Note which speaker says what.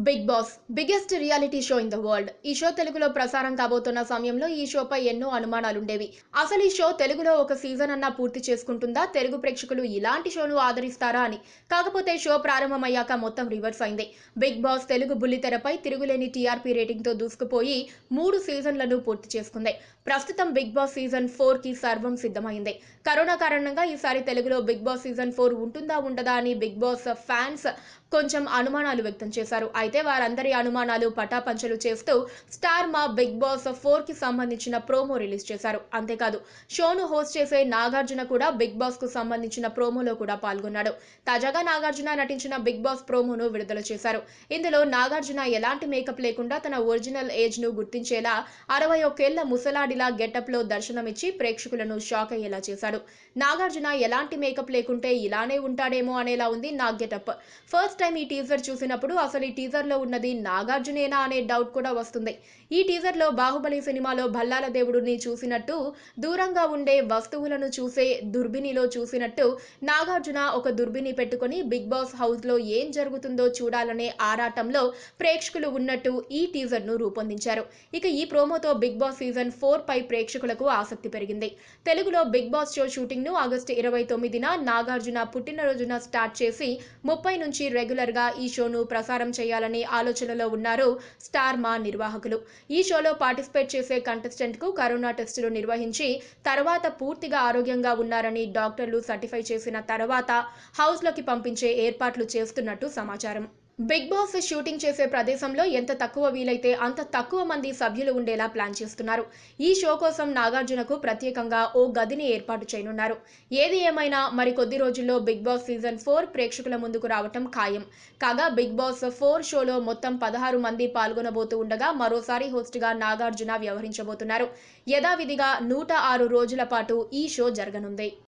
Speaker 1: big Boss biggest reality show in the world ఈ show తెలుగులో ప్రసారం కాబోతున్న సమయంలో ఈ షోపై ఎన్నో అనుమానాలుండేవి అసలు ఈ షో తెలుగులో ఒక సీజన్ అన్నా పూర్తి చేసుకుంటుందా తెలుగు ప్రేక్షకులు ఇలాంటి షోను ఆదరిస్తారా అని కాకపోతే షో ప్రారంభమయ్యాక మొత్తం రివర్స్ అయింది బిగ్ బాస్ తెలుగు బుల్లితెరపై తిరుగులేని టీఆర్పీ రేటింగ్తో దూసుకుపోయి మూడు సీజన్లను పూర్తి చేసుకుంది ప్రస్తుతం బిగ్ బాస్ సీజన్ ఫోర్ కి సర్వం సిద్ధమైంది కరోనా కారణంగా ఈసారి తెలుగులో బిగ్ బాస్ సీజన్ ఫోర్ ఉంటుందా ఉండదా అని బిగ్ బాస్ ఫ్యాన్స్ కొంచెం అనుమానాలు వ్యక్తం చేశారు అయితే వారందరి అనుమానాలు పటాపంచలు చేస్తూ స్టార్ మా బిగ్ బాస్ ఫోర్ కి సంబంధించిన ప్రోమో రిలీజ్ చేశారు అంతేకాదు షోను హోస్ట్ చేసే నాగార్జున కూడా బిగ్ బాస్ కు సంబంధించిన ప్రోమోలో కూడా పాల్గొన్నాడు తాజాగా నాగార్జున నటించిన బిగ్ బాస్ ప్రోమోను విడుదల చేశారు ఇందులో నాగార్జున ఎలాంటి మేకప్ లేకుండా తన ఒరిజినల్ ఏజ్ ను గుర్తించేలా అరవై ఒకేళ్ల ముసలాడిలా గెటప్ లో దర్శనమిచ్చి ప్రేక్షకులను షాక్ అయ్యేలా చేశాడు నాగార్జున ఎలాంటి మేకప్ లేకుంటే ఇలానే ఉంటాడేమో అనేలా ఉంది నా గెటప్ ఫస్ట్ టైం ఈ టీజర్ చూసినప్పుడు అసలు ఈ టీజర్ లో ఉన్నది నాగార్జునేనా అనే డౌట్ కూడా వస్తుంది ఈ టీజర్ లో బాహుబలి సినిమాలో భల్లాల దేవుడిని చూసినట్టు దూరంగా ఉండే వస్తువులను చూసే దుర్బినిలో చూసినట్టు నాగార్జున ఒక దుర్బిని పెట్టుకొని బిగ్ బాస్ హౌస్ లో ఏం జరుగుతుందో చూడాలనే ఆరాటంలో ప్రేక్షకులు ఉన్నట్టు ఈ టీజర్ ను రూపొందించారు ఇక ఈ ప్రోమోతో బిగ్ బాస్ సీజన్ ఫోర్ పై ప్రేక్షకులకు ఆసక్తి పెరిగింది తెలుగులో బిగ్ బాస్ షో షూటింగ్ ను ఆగస్టు ఇరవై తొమ్మిదిన నాగార్జున పుట్టినరోజున స్టార్ట్ చేసి ముప్పై నుంచి రెగ్యులర్ గా ఈ షోను ప్రసారం చేయాలనే ఆలోచనలో ఉన్నారు స్టార్ మా నిర్వాహకులు ఈ షోలో పార్టిసిపేట్ చేసే కంటెస్టెంట్ కు కరోనా టెస్టులు నిర్వహించి తర్వాత పూర్తిగా ఆరోగ్యంగా ఉన్నారని డాక్టర్లు సర్టిఫై చేసిన తర్వాత హౌస్ లోకి పంపించే ఏర్పాట్లు చేస్తున్నట్టు సమాచారం బిగ్ బాస్ షూటింగ్ చేసే ప్రదేశంలో ఎంత తక్కువ వీలైతే అంత తక్కువ మంది సభ్యులు ఉండేలా ప్లాన్ చేస్తున్నారు ఈ షో కోసం నాగార్జునకు ప్రత్యేకంగా ఓ గదిని ఏర్పాటు చేయనున్నారు ఏది ఏమైనా మరి కొద్ది రోజుల్లో బిగ్ బాస్ సీజన్ ఫోర్ ప్రేక్షకుల ముందుకు రావటం ఖాయం కాగా బిగ్ బాస్ ఫోర్ షోలో మొత్తం పదహారు మంది పాల్గొనబోతూ ఉండగా మరోసారి హోస్ట్గా నాగార్జున వ్యవహరించబోతున్నారు యథావిధిగా నూట ఆరు రోజుల పాటు ఈ షో జరగనుంది